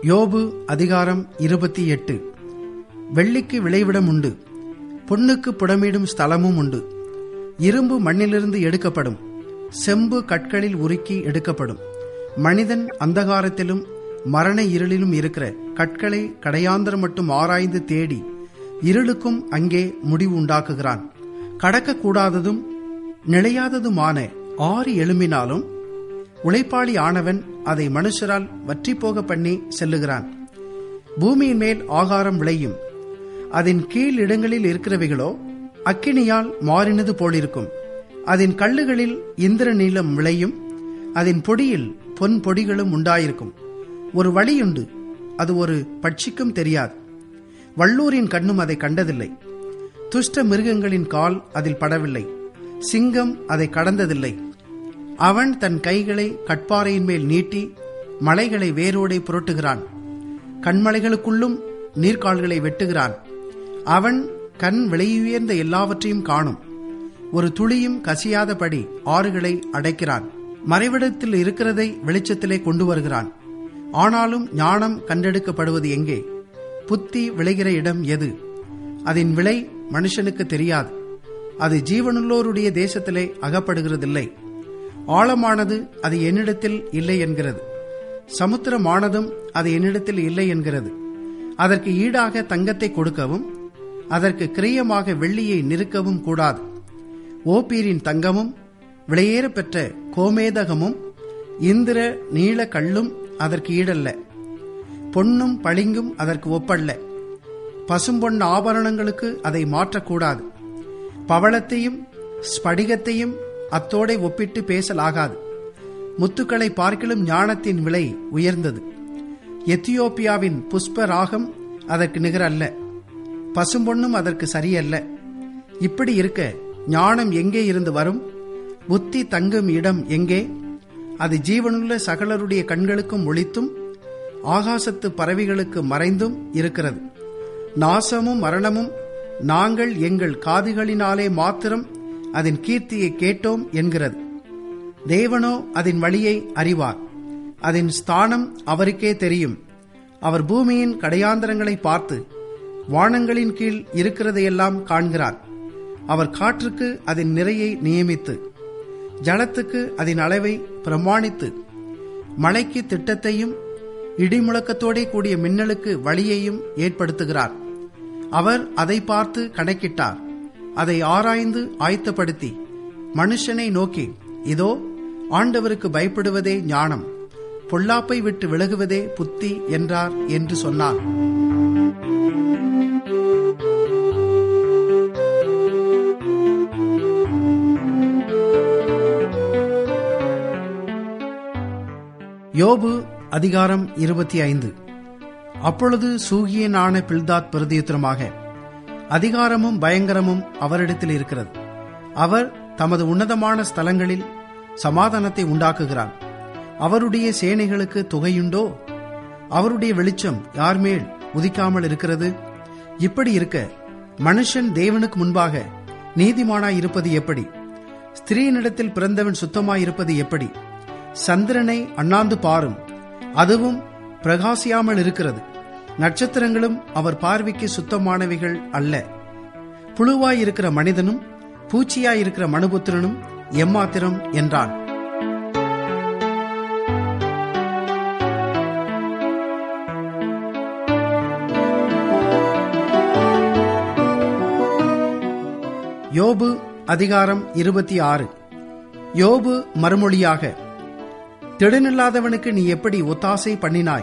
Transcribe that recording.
யோபு அதிகாரம் இருபத்தி எட்டு வெள்ளிக்கு விளைவிடம் உண்டு பொன்னுக்கு புடமிடும் ஸ்தலமும் உண்டு இரும்பு மண்ணிலிருந்து எடுக்கப்படும் செம்பு கற்களில் உருக்கி எடுக்கப்படும் மனிதன் அந்தகாரத்திலும் மரண இருளிலும் இருக்கிற கற்களை கடையாந்தரம் மட்டும் ஆராய்ந்து தேடி இருளுக்கும் அங்கே முடிவு உண்டாக்குகிறான் கடக்கக்கூடாததும் நிலையாததுமான ஆறு எழும்பினாலும் உழைப்பாளி ஆனவன் அதை மனுஷரால் வற்றி போக பண்ணி செல்லுகிறான் பூமியின் மேல் ஆகாரம் விளையும் அதன் கீழ் இடங்களில் இருக்கிறவைகளோ அக்கினியால் மாறினது போலிருக்கும் அதன் கல்லுகளில் இந்திர நீளம் விளையும் அதன் பொடியில் பொன் பொடிகளும் உண்டாயிருக்கும் ஒரு வழியுண்டு அது ஒரு பட்சிக்கும் தெரியாது வள்ளூரின் கண்ணும் அதை கண்டதில்லை துஷ்ட மிருகங்களின் கால் அதில் படவில்லை சிங்கம் அதை கடந்ததில்லை அவன் தன் கைகளை கட்பாறையின் மேல் நீட்டி மலைகளை வேரோடே புரட்டுகிறான் கண்மலைகளுக்குள்ளும் நீர்க்கால்களை வெட்டுகிறான் அவன் கண் விலையுயர்ந்த எல்லாவற்றையும் காணும் ஒரு துளியும் கசியாதபடி ஆறுகளை அடைக்கிறான் மறைவிடத்தில் இருக்கிறதை வெளிச்சத்திலே கொண்டு வருகிறான் ஆனாலும் ஞானம் கண்டெடுக்கப்படுவது எங்கே புத்தி விளைகிற இடம் எது அதன் விலை மனுஷனுக்கு தெரியாது அது ஜீவனுள்ளோருடைய தேசத்திலே அகப்படுகிறதில்லை ஆழமானது அது என்னிடத்தில் இல்லை என்கிறது சமுத்திரமானதும் அது என்னிடத்தில் இல்லை என்கிறது அதற்கு ஈடாக தங்கத்தை கொடுக்கவும் அதற்கு கிரியமாக வெள்ளியை நிறுக்கவும் கூடாது ஓப்பீரின் தங்கமும் விலையேற பெற்ற கோமேதகமும் இந்திர நீள கல்லும் அதற்கு ஈடல்ல பொன்னும் பளிங்கும் அதற்கு ஒப்பல்ல பசும்பொன் ஆபரணங்களுக்கு அதை மாற்றக்கூடாது பவளத்தையும் ஸ்படிகத்தையும் அத்தோடை ஒப்பிட்டு பேசலாகாது முத்துக்களை பார்க்கிலும் ஞானத்தின் விலை உயர்ந்தது எத்தியோப்பியாவின் புஷ்ப ராகம் அதற்கு நிகரல்ல பசும்பொன்னும் அதற்கு சரியல்ல இப்படி இருக்க ஞானம் எங்கே இருந்து வரும் புத்தி தங்கும் இடம் எங்கே அது ஜீவனுள்ள சகலருடைய கண்களுக்கும் ஒளித்தும் ஆகாசத்து பறவைகளுக்கு மறைந்தும் இருக்கிறது நாசமும் மரணமும் நாங்கள் எங்கள் காதுகளினாலே மாத்திரம் அதன் கீர்த்தியை கேட்டோம் என்கிறது தேவனோ அதன் வழியை அறிவார் அதன் ஸ்தானம் அவருக்கே தெரியும் அவர் பூமியின் கடையாந்தரங்களை பார்த்து வானங்களின் கீழ் இருக்கிறதையெல்லாம் காண்கிறார் அவர் காற்றுக்கு அதன் நிறையை நியமித்து ஜலத்துக்கு அதன் அளவை பிரமாணித்து மழைக்கு திட்டத்தையும் இடிமுழக்கத்தோடே கூடிய மின்னலுக்கு வழியையும் ஏற்படுத்துகிறார் அவர் அதை பார்த்து கணக்கிட்டார் அதை ஆராய்ந்து ஆயத்தப்படுத்தி மனுஷனை நோக்கி இதோ ஆண்டவருக்கு பயப்படுவதே ஞானம் பொல்லாப்பை விட்டு விலகுவதே புத்தி என்றார் என்று சொன்னார் யோபு அதிகாரம் இருபத்தி ஐந்து அப்பொழுது சூகியனான பில்தாத் பிரதியுத்தரமாக அதிகாரமும் பயங்கரமும் அவரிடத்தில் இருக்கிறது அவர் தமது உன்னதமான ஸ்தலங்களில் சமாதானத்தை உண்டாக்குகிறார் அவருடைய சேனைகளுக்கு தொகையுண்டோ அவருடைய வெளிச்சம் யார் மேல் உதிக்காமல் இருக்கிறது இப்படி இருக்க மனுஷன் தேவனுக்கு முன்பாக நீதிமானாய் இருப்பது எப்படி ஸ்திரீனிடத்தில் பிறந்தவன் சுத்தமாய் இருப்பது எப்படி சந்திரனை அண்ணாந்து பாரும் அதுவும் பிரகாசியாமல் இருக்கிறது நட்சத்திரங்களும் அவர் பார்வைக்கு சுத்தமானவைகள் அல்ல புழுவாய் இருக்கிற மனிதனும் பூச்சியாய் இருக்கிற மனுபுத்திரனும் எம்மாத்திரம் என்றான் யோபு அதிகாரம் இருபத்தி ஆறு யோபு மறுமொழியாக திடனில்லாதவனுக்கு நீ எப்படி ஒத்தாசை பண்ணினாய்